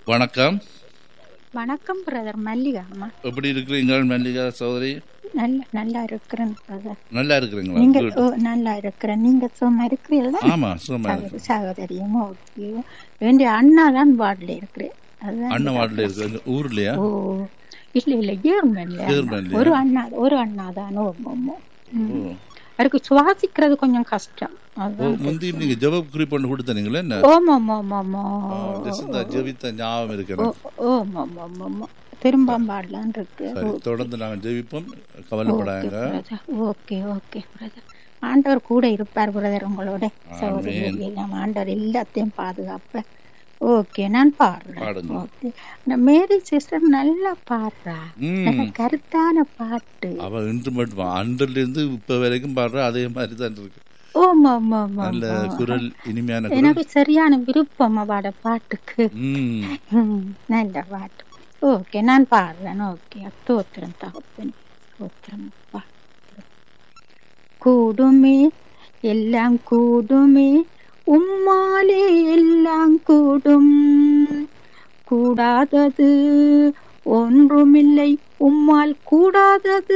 வணக்கம் வணக்கம் பிரதர் மல்லிகா அம்மா எப்படி இருக்கிறீங்க மல்லிகா சௌதரி நல்ல நல்லா இருக்கிறேன் பிரதர் நல்லா இருக்கிறீங்களா நீங்க Good. ஓ, நல்லா இருக்கிறேன் நீங்க சும்மா இருக்கிறீங்களா ஆமா சும்மா இருக்கு. சகோதரியும் ஓகே வேண்டிய அண்ணா தான் வார்டில் இருக்கிறேன் அதுதான் அண்ணன் வார்டில் இருக்கிறீங்க ஊர்லயா ஓ இல்ல இல்ல ஜெர்மன்ல ஜெர்மன்லயா? ஒரு அண்ணா ஒரு அண்ணா தான் ஓமோ ஓ. அவருக்கு சுவாசிக்கிறது கொஞ்சம் கஷ்டம் ஓ, அதுதான் முந்தி நீங்க ஜெப குறிப்பு ஒன்று கொடுத்தனீங்களே என்ன ஓமோ ஓமோ ஜெசிந்தா ஜெபித்த ஞாபகம் இருக்கு ஓ எனக்கு. ஓமோ ஓமோ திரும்ப பாடலான் இருக்கு சரி தொடர்ந்து நாங்க ஜெபிப்போம் கவலைப்படாங்க ஓகே ஓகே பிரதர் ஆண்டவர் கூட இருப்பார் பிரதர் உங்களோட சகோதரி எல்லாம் ஆண்டவர் எல்லாத்தையும் பாதுகாப்ப ஓகே நான் பாடுறேன் பாடுங்க. ஓகே இந்த மேரி சிஸ்டர் நல்லா பாடுறா ம். நல்ல கருத்தான பாட்டு அவ இன்று மட்டும் அன்றில இருந்து இப்ப வரைக்கும் பாடுற அதே மாதிரி தான் இருக்கு ஓமா ஆமா ஆமா நல்ல குரல் இனிமையான குரல் எனக்கு சரியான விருப்பம் அவட பாட்டுக்கு ம் ம், நல்ல பாட்டு ஓகே நான் பாடுறேன் ஓகே தோத்திரம் தகப்பன் தோத்திரம் அப்பா கூடுமே எல்லாம் கூடுமே உம்மாலே எல்லாம் கூடும் கூடாதது ஒன்றுமில்லை உம்மால் கூடாதது